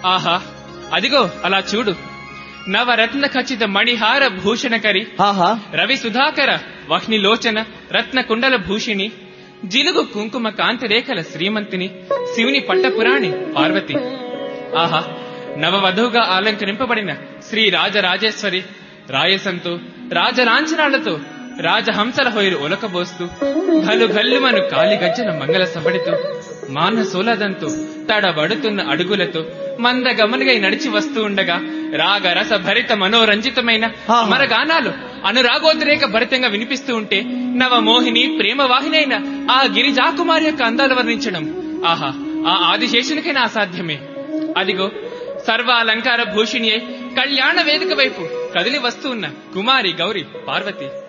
ఆహా అదిగో అలా చూడు నవరత్న ఖచ్చిత మణిహార భూషణకరి ఆహా రవి సుధాకర వహ్నిలోచన రత్న కుండల భూషిణి జిలుగు కుంకుమ కాంతి రేఖల శ్రీమంతిని శివుని పట్టపురాణి పార్వతి ఆహా నవవధువుగా అలంకరింపబడిన శ్రీ రాజరాజేశ్వరి రాయసంతో రాజలాంఛనాలతో రాజహంసల హొయరు ఒలకబోస్తూ గలు గల్లుమను కాలి గజ్జల మంగళ సబడితో మాన సోలదంతో తడబడుతున్న అడుగులతో మంద గమనుగై నడిచి వస్తూ ఉండగా రాగ రస భరిత మనోరంజితమైన ఆహా. మరగానాలు అనురాగోద్రేక భరితంగా వినిపిస్తూ ఉంటే నవమోహిని ప్రేమ వాహినైన ఆ గిరిజాకుమారి యొక్క అందాలు వర్ణించడం ఆహా ఆ ఆదిశేషునికైనా అసాధ్యమే అదిగో సర్వాలంకార భూషిణి అయి కళ్యాణ వేదిక వైపు కదిలి వస్తూ ఉన్న కుమారి గౌరి పార్వతి